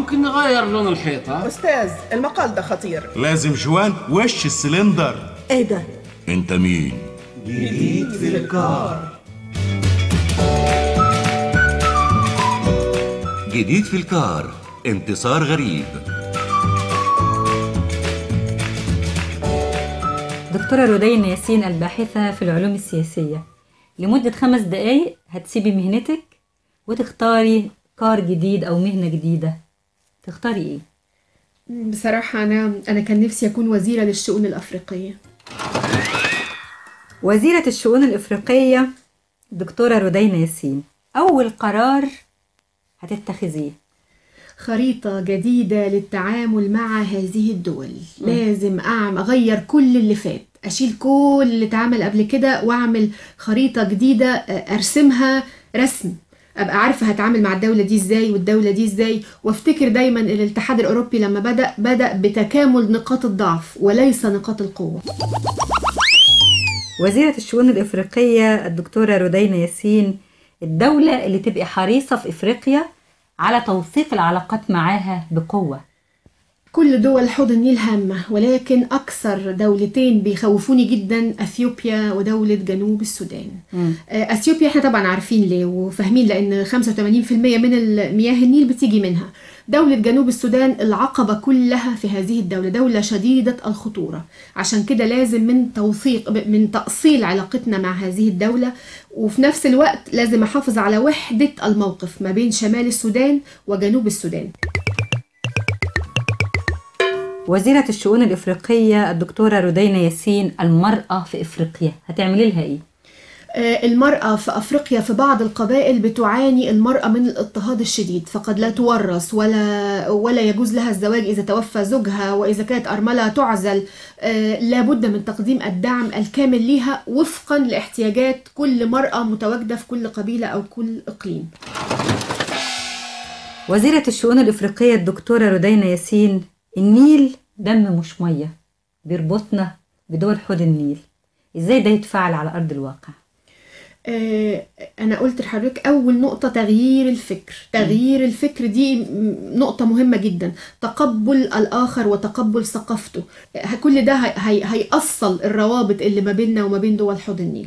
ممكن نغير لون الحيطة أستاذ المقال ده خطير لازم جوان وش السلندر ايه ده انت مين جديد في الكار جديد في الكار انتصار غريب دكتورة رودين ياسين الباحثة في العلوم السياسية لمدة خمس دقايق هتسيبي مهنتك وتختاري كار جديد أو مهنة جديدة تختاري إيه؟ بصراحة أنا أنا كان نفسي أكون وزيرة للشؤون الأفريقية وزيرة الشؤون الإفريقية دكتورة رودين ياسين أول قرار هتتخذيه خريطة جديدة للتعامل مع هذه الدول لازم أعم أغير كل اللي فات أشيل كل اللي اتعمل قبل كده وأعمل خريطة جديدة آه، أرسمها رسم أبقى عارفة هتعامل مع الدولة دي إزاي والدولة دي إزاي وافتكر دايما إن الاتحاد الأوروبي لما بدأ بدأ بتكامل نقاط الضعف وليس نقاط القوة وزيرة الشؤون الإفريقية الدكتورة رودين ياسين الدولة اللي تبقى حريصة في إفريقيا على توثيق العلاقات معاها بقوة كل دول حوض النيل هامة ولكن أكثر دولتين بيخوفوني جدا أثيوبيا ودولة جنوب السودان مم. آه، أثيوبيا احنا طبعا عارفين ليه وفاهمين لأن 85% من مياه النيل بتيجي منها دولة جنوب السودان العقبة كلها في هذه الدولة دولة شديدة الخطورة عشان كده لازم من توثيق من تأصيل علاقتنا مع هذه الدولة وفي نفس الوقت لازم أحافظ على وحدة الموقف ما بين شمال السودان وجنوب السودان وزيرة الشؤون الإفريقية الدكتورة رودين ياسين المرأة في إفريقيا هتعملي لها إيه؟ آه، المرأة في أفريقيا في بعض القبائل بتعاني المرأة من الاضطهاد الشديد فقد لا تورث ولا ولا يجوز لها الزواج إذا توفى زوجها وإذا كانت أرملة تعزل آه، لابد من تقديم الدعم الكامل ليها وفقا لاحتياجات كل مرأة متواجدة في كل قبيلة أو كل إقليم وزيرة الشؤون الإفريقية الدكتورة رودين ياسين النيل دم مش مية بيربطنا بدول حوض النيل إزاي ده يتفعل على أرض الواقع؟ آه، أنا قلت لحضرتك أول نقطة تغيير الفكر تغيير الفكر دي م- نقطة مهمة جدا تقبل الآخر وتقبل ثقافته آه، كل ده هي- هي- هيأصل الروابط اللي ما بيننا وما بين دول حوض النيل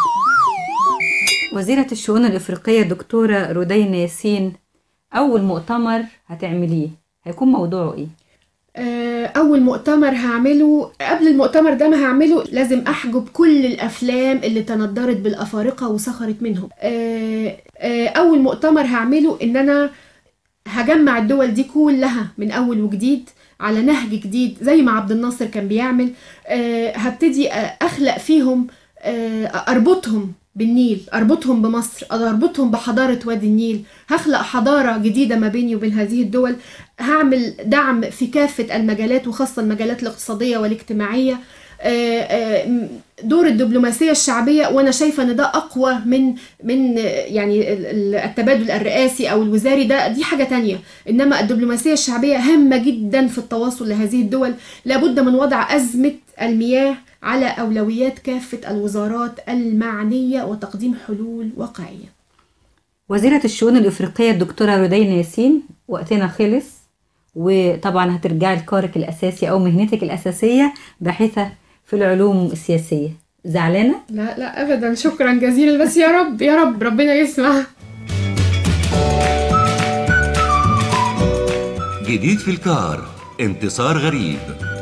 وزيرة الشؤون الإفريقية دكتورة رودين ياسين أول مؤتمر هتعمليه هيكون موضوعه إيه؟ آه، أول مؤتمر هعمله قبل المؤتمر ده ما هعمله لازم أحجب كل الأفلام اللي تندرت بالأفارقة وسخرت منهم آه، آه، أول مؤتمر هعمله إن أنا هجمع الدول دي كلها من أول وجديد على نهج جديد زي ما عبد الناصر كان بيعمل آه، هبتدي آه، أخلق فيهم آه، أربطهم بالنيل أربطهم بمصر أربطهم بحضارة وادي النيل هخلق حضارة جديدة ما بيني وبين هذه الدول هعمل دعم في كافة المجالات وخاصة المجالات الاقتصادية والاجتماعية آه، آه، م- دور الدبلوماسية الشعبية وأنا شايفة إن ده أقوى من من آه، يعني ال- ال- التبادل الرئاسي أو الوزاري ده دي حاجة تانية إنما الدبلوماسية الشعبية هامة جدا في التواصل لهذه الدول لابد من وضع أزمة المياه على أولويات كافة الوزارات المعنية وتقديم حلول واقعية وزيرة الشؤون الإفريقية الدكتورة رودين ياسين وقتنا خلص وطبعا هترجعي لكارك الأساسي أو مهنتك الأساسية باحثة في العلوم السياسية زعلانة؟ لا لا أبدا شكرا جزيلا بس يا رب يا رب ربنا يسمع جديد في الكار انتصار غريب